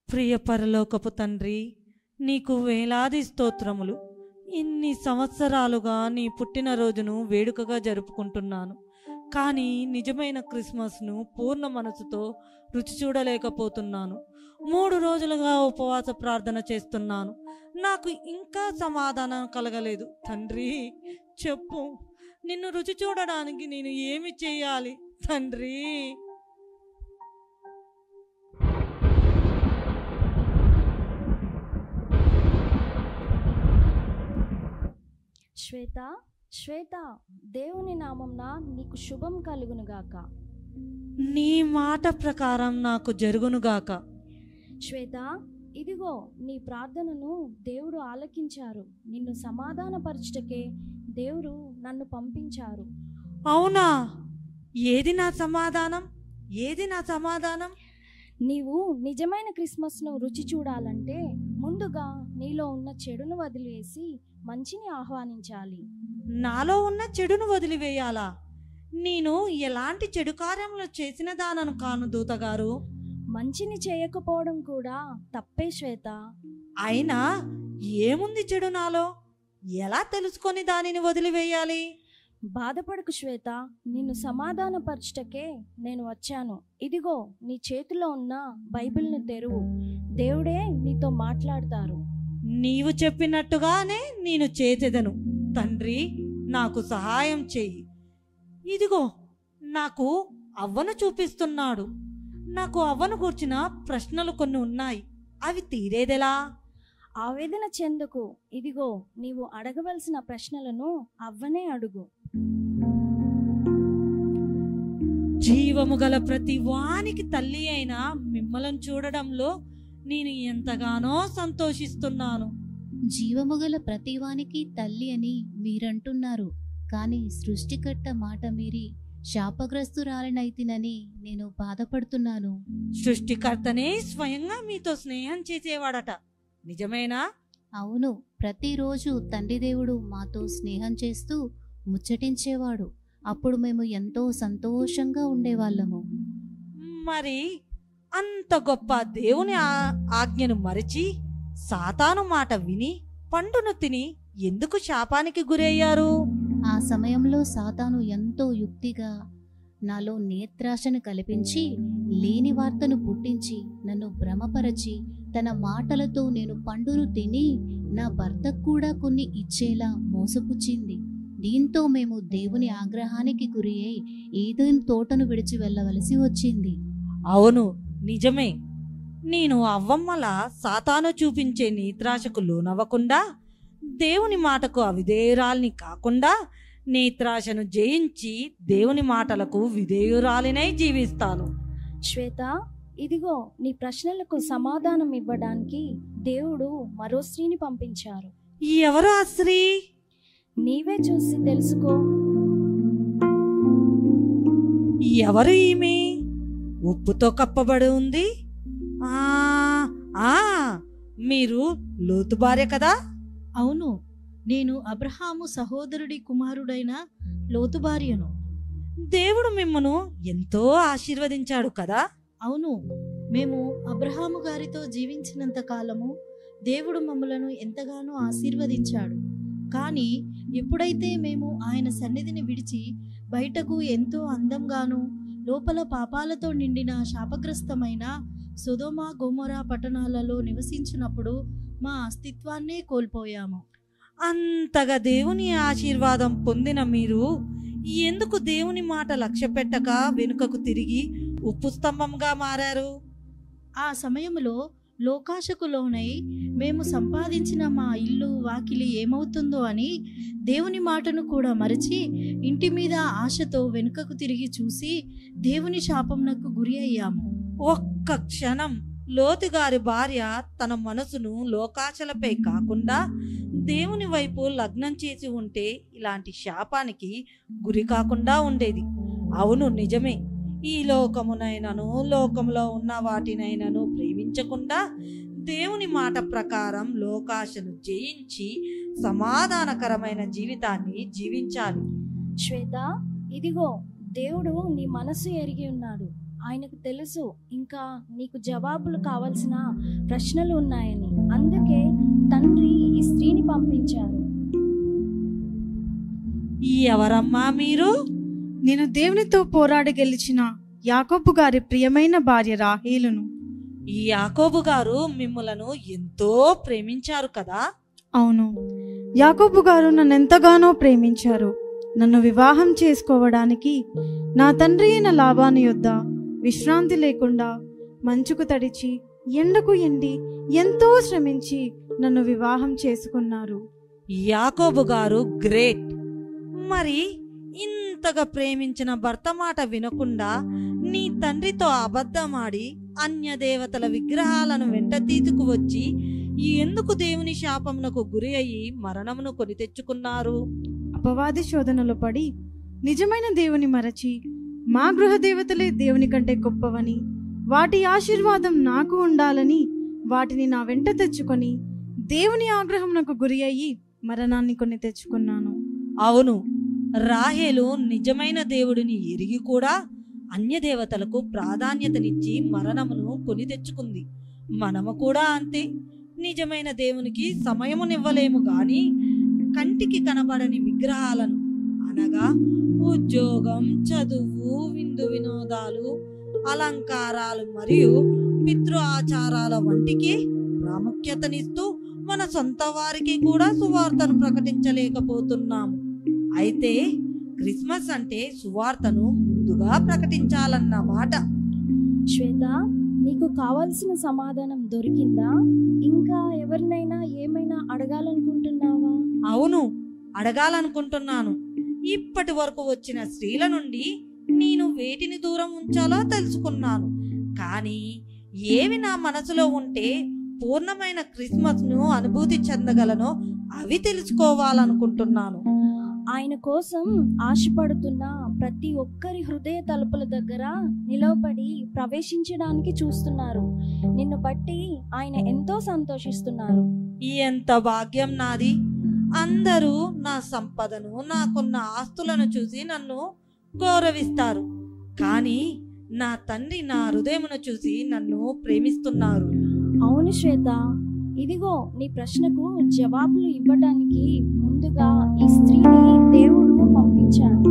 ప్రియ పరలోకపు తండ్రి నీకు వేలాది స్తోత్రములు ఇన్ని సంవత్సరాలుగా నీ పుట్టినరోజును వేడుకగా జరుపుకుంటున్నాను కానీ నిజమైన క్రిస్మస్ను పూర్ణ మనసుతో రుచి చూడలేకపోతున్నాను మూడు రోజులుగా ఉపవాస ప్రార్థన చేస్తున్నాను నాకు ఇంకా సమాధానం కలగలేదు తండ్రి చెప్పు నిన్ను రుచి చూడడానికి నేను ఏమి చేయాలి తండ్రి శ్వేత శ్వేత దేవుని నామంన నీకు శుభం కలుగునుగాక నీ మాట ప్రకారం నాకు జరుగునుగాక శ్వేత ఇదిగో నీ ప్రార్థనను దేవుడు ఆలకించారు నిన్ను సమాధానపరచుటకే దేవుడు నన్ను పంపించారు అవునా ఏది నా సమాధానం ఏది నా సమాధానం నీవు నిజమైన క్రిస్మస్ను రుచి చూడాలంటే ముందుగా నీలో ఉన్న చెడును వదిలివేసి మంచిని ఆహ్వానించాలి నాలో ఉన్న చెడును వదిలివేయాలా నేను ఎలాంటి చెడు కార్యములు చేసిన దానను కాను దూతగారు మంచిని చేయకపోవడం కూడా తప్పే శ్వేత అయినా ఏముంది చెడు నాలో ఎలా తెలుసుకొని దానిని వదిలివేయాలి బాధపడకు శ్వేత నిన్ను సమాధానపరచుటకే నేను వచ్చాను ఇదిగో నీ చేతిలో ఉన్న బైబిల్ను తెరువు దేవుడే నీతో మాట్లాడతారు నీవు చెప్పినట్టుగానే నేను చేసేదను తండ్రి నాకు సహాయం చెయ్యి ఇదిగో నాకు అవ్వను చూపిస్తున్నాడు నాకు అవ్వను కూర్చిన ప్రశ్నలు కొన్ని ఉన్నాయి అవి తీరేదెలా ఆవేదన చెందుకు ఇదిగో నీవు అడగవలసిన ప్రశ్నలను అవ్వనే అడుగు జీవము గల ప్రతి వానికి తల్లి అయిన మిమ్మలను చూడడంలో నేను ఎంతగానో సంతోషిస్తున్నాను జీవము గల ప్రతివానికి తల్లి అని మీరంటున్నారు కానీ సృష్టికర్త మాట మీరి శాపగ్రస్తురాలనైతినని నేను బాధపడుతున్నాను సృష్టికర్తనే స్వయంగా మీతో స్నేహం చేసేవాడట నిజమేనా అవును ప్రతిరోజు తండ్రి దేవుడు మాతో స్నేహం చేస్తూ ముచ్చటించేవాడు అప్పుడు మేము ఎంతో సంతోషంగా ఉండేవాళ్ళము మరి అంత గొప్ప దేవుని ఆ- ఆజ్ఞను మరిచి సాతాను మాట విని పండును తిని ఎందుకు శాపానికి గురయ్యారు ఆ సమయంలో సాతాను ఎంతో యుక్తిగా నాలో నేత్రాశను కల్పించి లేని వార్తను పుట్టించి నన్ను భ్రమపరచి తన మాటలతో నేను పండును తిని నా భర్తకు కూడా కొన్ని ఇచ్చేలా మోసపుచ్చింది దీంతో మేము దేవుని ఆగ్రహానికి గురి అయి ఏదైనా తోటను విడిచి వెళ్ళవలసి వచ్చింది అవును నిజమే నేను అవ్వమ్మల సాతాను చూపించే నేత్రాశకు లోనవ్వకుండా దేవుని మాటకు అవిధేయురాల్ని కాకుండా నేత్రాశను జయించి దేవుని మాటలకు విధేయురాలినై జీవిస్తాను శ్వేత ఇదిగో నీ ప్రశ్నలకు సమాధానం ఇవ్వడానికి దేవుడు మరో స్త్రీని పంపించారు ఎవరు ఆ స్త్రీ నీవే చూసి తెలుసుకో ఎవరు ఈమె ఉప్పుతో కప్పబడి ఉంది ఆ ఆ మీరు లోతు భార్య కదా అవును నేను అబ్రహాము సహోదరుడి కుమారుడైన లోతు భార్యను దేవుడు మిమ్మను ఎంతో ఆశీర్వదించాడు కదా అవును మేము అబ్రహాము గారితో జీవించినంత కాలము దేవుడు మమ్మలను ఎంతగానో ఆశీర్వదించాడు కానీ ఎప్పుడైతే మేము ఆయన సన్నిధిని విడిచి బయటకు ఎంతో అందంగాను లోపల పాపాలతో నిండిన శాపగ్రస్తమైన సొదోమ గోమొరా పట్టణాలలో నివసించినప్పుడు మా అస్తిత్వాన్నే కోల్పోయాము అంతగా దేవుని ఆశీర్వాదం పొందిన మీరు ఎందుకు దేవుని మాట లక్ష్య పెట్టక వెనుకకు తిరిగి ఉప్పు స్తంభంగా మారారు ఆ సమయంలో లోకాశకు లోనై మేము సంపాదించిన మా ఇల్లు వాకిలి ఏమవుతుందో అని దేవుని మాటను కూడా మరచి ఇంటి మీద ఆశతో వెనుకకు తిరిగి చూసి దేవుని శాపంనకు గురి అయ్యాము ఒక్క క్షణం లోతుగారి భార్య తన మనసును లోకాశలపై కాకుండా దేవుని వైపు లగ్నం చేసి ఉంటే ఇలాంటి శాపానికి గురి కాకుండా ఉండేది అవును నిజమే ఈ లోకమునైనను లోకంలో ఉన్న వాటినైనను ప్రేమించకుండా దేవుని మాట ప్రకారం లోకాశను జయించి సమాధానకరమైన జీవితాన్ని జీవించాలి శ్వేత ఇదిగో దేవుడు నీ మనసు ఎరిగి ఉన్నాడు ఆయనకు తెలుసు ఇంకా నీకు జవాబులు కావాల్సిన ప్రశ్నలు ఉన్నాయని అందుకే తండ్రి ఈ స్త్రీని పంపించారు ఎవరమ్మా మీరు నేను దేవునితో పోరాడి గెలిచిన యాకోబు గారి ప్రియమైన భార్య రాహేలును ఈ యాకోబు గారు మిమ్మలను ఎంతో ప్రేమించారు కదా అవును యాకోబు గారు నన్ను ఎంతగానో ప్రేమించారు నన్ను వివాహం చేసుకోవడానికి నా తండ్రి అయిన లాభాను యొద్ద విశ్రాంతి లేకుండా మంచుకు తడిచి ఎండకు ఎండి ఎంతో శ్రమించి నన్ను వివాహం చేసుకున్నారు యాకోబు గారు గ్రేట్ మరి ఇంతగా ప్రేమించిన భర్త మాట వినకుండా నీ తండ్రితో అబద్ధమాడి అన్య దేవతల విగ్రహాలను వెంట తీసుకువచ్చి ఎందుకు దేవుని శాపమునకు గురి అయ్యి మరణమును కొని తెచ్చుకున్నారు అపవాది శోధనలో పడి నిజమైన దేవుని మరచి మా గృహ దేవతలే దేవుని కంటే గొప్పవని వాటి ఆశీర్వాదం నాకు ఉండాలని వాటిని నా వెంట తెచ్చుకొని దేవుని ఆగ్రహమునకు గురి అయ్యి మరణాన్ని కొని తెచ్చుకున్నాను అవును రాహేలు నిజమైన దేవుడిని ఎరిగి కూడా అన్యదేవతలకు ప్రాధాన్యతనిచ్చి మరణమును కొని తెచ్చుకుంది మనము కూడా అంతే నిజమైన దేవునికి సమయమునివ్వలేము గాని కంటికి కనబడని విగ్రహాలను అనగా ఉద్యోగం చదువు విందు వినోదాలు అలంకారాలు మరియు పితృ ఆచారాల వంటికి ప్రాముఖ్యతనిస్తూ మన సొంత వారికి కూడా సువార్తను ప్రకటించలేకపోతున్నాము అయితే క్రిస్మస్ అంటే సువార్తను ముందుగా ప్రకటించాలన్నమాట శ్వేత నీకు కావాల్సిన సమాధానం దొరికిందా ఇంకా ఎవరినైనా ఏమైనా అడగాలనుకుంటున్నావా అవును అడగాలనుకుంటున్నాను ఇప్పటి వరకు వచ్చిన స్త్రీల నుండి నేను వేటిని దూరం ఉంచాలో తెలుసుకున్నాను కానీ ఏవి నా మనసులో ఉంటే పూర్ణమైన క్రిస్మస్ ను అనుభూతి చెందగలనో అవి తెలుసుకోవాలనుకుంటున్నాను ఆయన కోసం ఆశపడుతున్న ప్రతి ఒక్కరి హృదయ తలుపుల దగ్గర నిలవబడి ప్రవేశించడానికి చూస్తున్నారు నిన్ను బట్టి ఆయన ఎంతో సంతోషిస్తున్నారు ఎంత భాగ్యం నాది అందరూ నా సంపదను నాకున్న ఆస్తులను చూసి నన్ను గౌరవిస్తారు కానీ నా తండ్రి నా హృదయమును చూసి నన్ను ప్రేమిస్తున్నారు అవును శ్వేత ఇదిగో నీ ప్రశ్నకు జవాబులు ఇవ్వడానికి ముందుగా ఈ స్త్రీని దేవుడు పంపించారు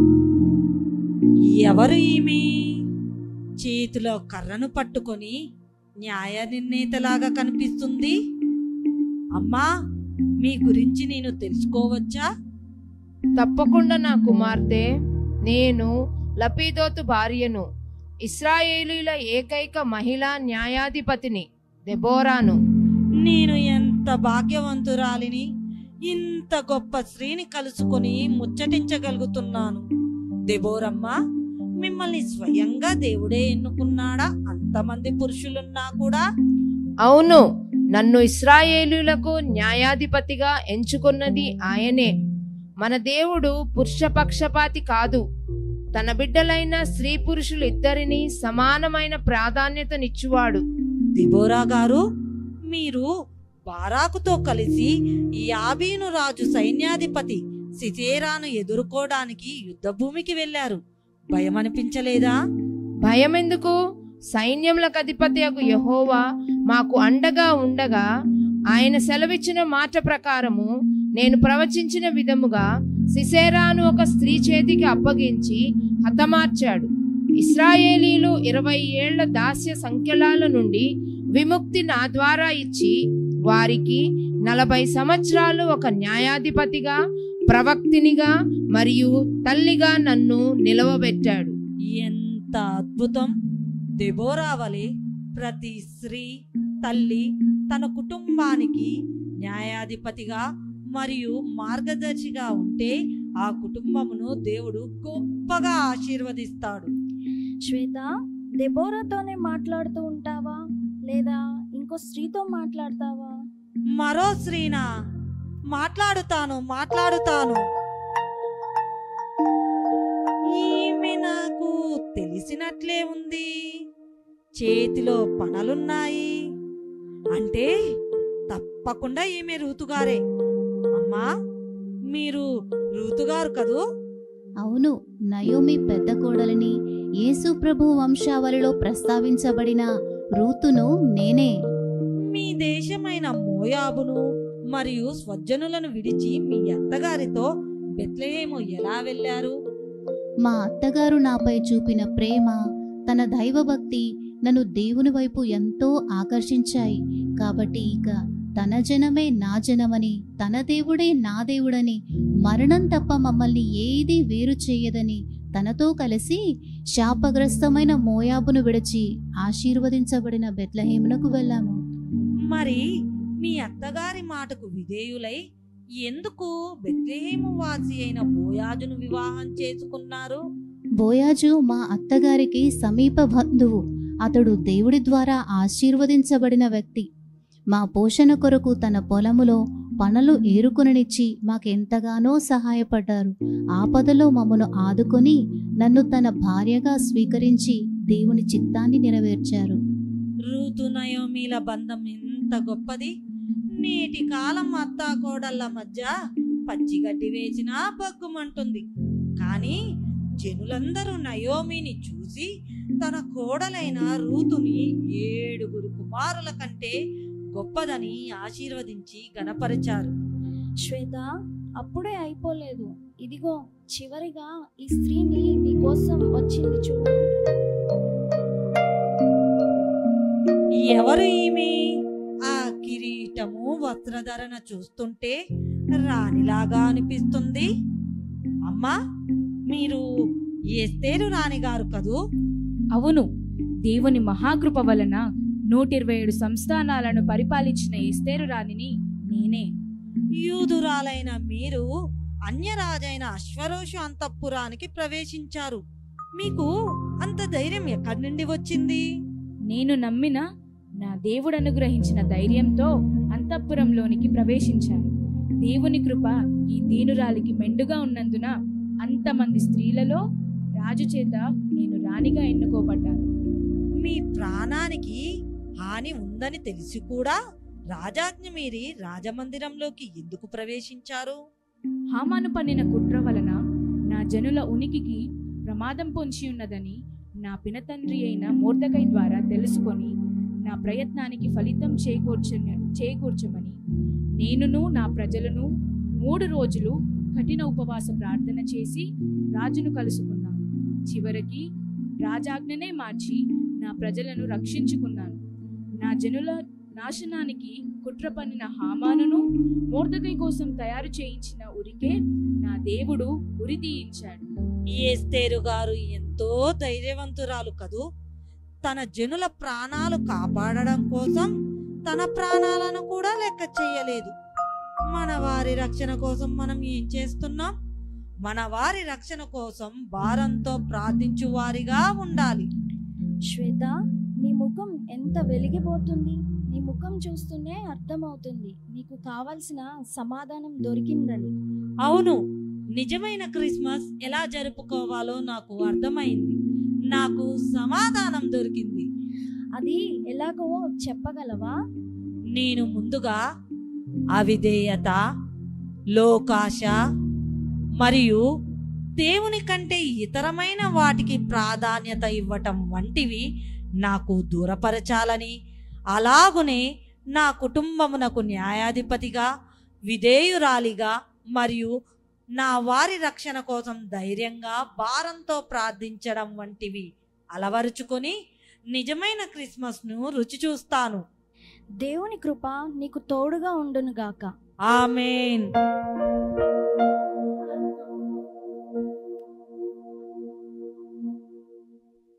ఎవరు ఈమె చేతిలో కర్రను పట్టుకొని న్యాయ నిర్ణేతలాగా కనిపిస్తుంది అమ్మా మీ గురించి నేను తెలుసుకోవచ్చా తప్పకుండా నా కుమార్తె నేను లపీదోతు భార్యను ఇస్రాయేలీల ఏకైక మహిళా న్యాయాధిపతిని దెబోరాను నేను ఎంత భాగ్యవంతురాలిని ఇంత గొప్ప స్త్రీని కలుసుకొని ముచ్చటించగలుగుతున్నాను దెబోరమ్మ మిమ్మల్ని స్వయంగా దేవుడే ఎన్నుకున్నాడా అంతమంది పురుషులున్నా కూడా అవును నన్ను ఇస్రాయేలీలకు న్యాయాధిపతిగా ఎంచుకున్నది ఆయనే మన దేవుడు పురుషపక్షపాతి కాదు తన బిడ్డలైన స్త్రీ పురుషులు ఇద్దరిని సమానమైన ప్రాధాన్యతనిచ్చువాడు దిబోరా గారు మీరు బారాకుతో కలిసి యాబీను రాజు సైన్యాధిపతి సిసేరాను ఎదుర్కోవడానికి యుద్ధభూమికి వెళ్లారు భయమనిపించలేదా భయమెందుకు సైన్యములకు అధిపతియకు యహోవా మాకు అండగా ఉండగా ఆయన సెలవిచ్చిన మాట ప్రకారము నేను ప్రవచించిన విధముగా సిసేరాను ఒక స్త్రీ చేతికి అప్పగించి హతమార్చాడు ఇస్రాయేలీలు ఇరవై ఏళ్ల దాస్య సంఖ్యలాల నుండి విముక్తి నా ద్వారా ఇచ్చి వారికి నలభై సంవత్సరాలు ఒక న్యాయాధిపతిగా ప్రవక్తినిగా మరియు తల్లిగా నన్ను నిలవబెట్టాడు ఎంత అద్భుతం దెబోరా వలె ప్రతి స్త్రీ తల్లి తన కుటుంబానికి న్యాయాధిపతిగా మరియు మార్గదర్శిగా ఉంటే ఆ కుటుంబమును దేవుడు గొప్పగా ఆశీర్వదిస్తాడు శ్వేత దెబోరాతోనే మాట్లాడుతూ ఉంటావా లేదా ఇంకో స్త్రీతో మాట్లాడతావా మరో స్త్రీనా మాట్లాడుతాను మాట్లాడుతాను ఈమె నాకు తెలిసినట్లే ఉంది చేతిలో పనలున్నాయి అంటే తప్పకుండా ఈమె రూతుగారే అమ్మా మీరు రూతుగారు కదూ అవును నయోమి పెద్ద కోడలిని యేసు ప్రభు వంశావళిలో ప్రస్తావించబడిన రూతును నేనే మీ దేశమైన మోయాబును మరియు స్వజ్జనులను విడిచి మీ అత్తగారితో బెత్లెహేము ఎలా వెళ్ళారు మా అత్తగారు నాపై చూపిన ప్రేమ తన దైవభక్తి నన్ను దేవుని వైపు ఎంతో ఆకర్షించాయి కాబట్టి ఇక తన జనమే నా జనమని తన దేవుడే నా దేవుడని మరణం తప్ప మమ్మల్ని ఏది వేరు చేయదని తనతో కలిసి శాపగ్రస్తమైన మోయాబును విడిచి ఆశీర్వదించబడిన బెత్లహేమునకు వెళ్ళాము మరి మీ అత్తగారి మాటకు విధేయులై ఎందుకు బెత్లెహేము వాసి అయిన బోయాజును వివాహం చేసుకున్నారు బోయాజు మా అత్తగారికి సమీప బంధువు అతడు దేవుడి ద్వారా ఆశీర్వదించబడిన వ్యక్తి మా పోషణ కొరకు తన పొలములో పనులు ఏరుకొననిచ్చి మాకెంతగానో సహాయపడ్డారు ఆపదలో మమ్మను ఆదుకొని నన్ను తన భార్యగా స్వీకరించి దేవుని చిత్తాన్ని నెరవేర్చారు రూతు నయోమీల బంధం ఎంత గొప్పది నేటి కాలం అత్తా కోడళ్ళ మధ్య పచ్చిగడ్డి వేసినా బగ్గుమంటుంది కానీ జనులందరూ నయోమిని చూసి తన కోడలైన రూతుని ఏడుగురు కుమారుల కంటే గొప్పదని ఆశీర్వదించి గణపరిచారు శ్వేత అప్పుడే అయిపోలేదు ఇదిగో చివరిగా ఈ స్త్రీని నీ కోసం వచ్చింది చూడు ఎవరు ఈమె ఆ కిరీటము వస్త్రధరణ చూస్తుంటే రాణిలాగా అనిపిస్తుంది అమ్మా మీరు ఎస్తేరు రాణిగారు కదూ అవును దేవుని మహాకృప వలన నూట ఇరవై ఏడు సంస్థానాలను పరిపాలించిన ఎస్తేరు రాణిని నేనే యూదురాలైన మీరు అన్యరాజైన అశ్వరోషు అంతఃపురానికి ప్రవేశించారు మీకు అంత ధైర్యం ఎక్కడి నుండి వచ్చింది నేను నమ్మిన నా దేవుడు అనుగ్రహించిన ధైర్యంతో అంతఃపురంలోనికి ప్రవేశించాను దేవుని కృప ఈ దీనురాలికి మెండుగా ఉన్నందున అంతమంది స్త్రీలలో రాజు చేత నేను రాణిగా ఎన్నుకోబడ్డాను మీ ప్రాణానికి హాని ఉందని తెలిసి కూడా రాజాజ్ఞ మీరి రాజమందిరంలోకి ఎందుకు ప్రవేశించారు హామాను పన్నిన కుట్ర వలన నా జనుల ఉనికికి ప్రమాదం పొంచి ఉన్నదని నా పినతండ్రి అయిన మూర్ధకై ద్వారా తెలుసుకొని నా ప్రయత్నానికి ఫలితం చేకూర్చ చేకూర్చమని నేనును నా ప్రజలను మూడు రోజులు కఠిన ఉపవాస ప్రార్థన చేసి రాజును కలుసుకున్నాను చివరికి రాజాజ్ఞనే మార్చి నా ప్రజలను రక్షించుకున్నాను నా జనుల నాశనానికి కుట్ర పన్నిన హామానును మూర్ధకై కోసం తయారు చేయించిన ఉరికే నా దేవుడు ఉరి తీయించాడు ఏస్తేరు గారు ఎంతో ధైర్యవంతురాలు కదూ తన జనుల ప్రాణాలు కాపాడడం కోసం తన ప్రాణాలను కూడా లెక్క చెయ్యలేదు మన వారి రక్షణ కోసం మనం ఏం చేస్తున్నాం మన వారి రక్షణ కోసం భారంతో ప్రార్థించు వారిగా ఉండాలి శ్వేత నీ ముఖం ఎంత వెలిగిపోతుంది నీ ముఖం చూస్తూనే అర్థమవుతుంది నీకు కావలసిన సమాధానం దొరికిందని అవును నిజమైన క్రిస్మస్ ఎలా జరుపుకోవాలో నాకు అర్థమైంది నాకు సమాధానం దొరికింది అది ఎలాగో చెప్పగలవా నేను ముందుగా అవిధేయత లోకాశ మరియు దేవుని కంటే ఇతరమైన వాటికి ప్రాధాన్యత ఇవ్వటం వంటివి నాకు దూరపరచాలని అలాగునే నా కుటుంబమునకు న్యాయాధిపతిగా విధేయురాలిగా మరియు నా వారి రక్షణ కోసం ధైర్యంగా భారంతో ప్రార్థించడం వంటివి అలవరుచుకొని నిజమైన క్రిస్మస్ను రుచి చూస్తాను దేవుని కృప నీకు తోడుగా ఉండునుగాక ఆమెన్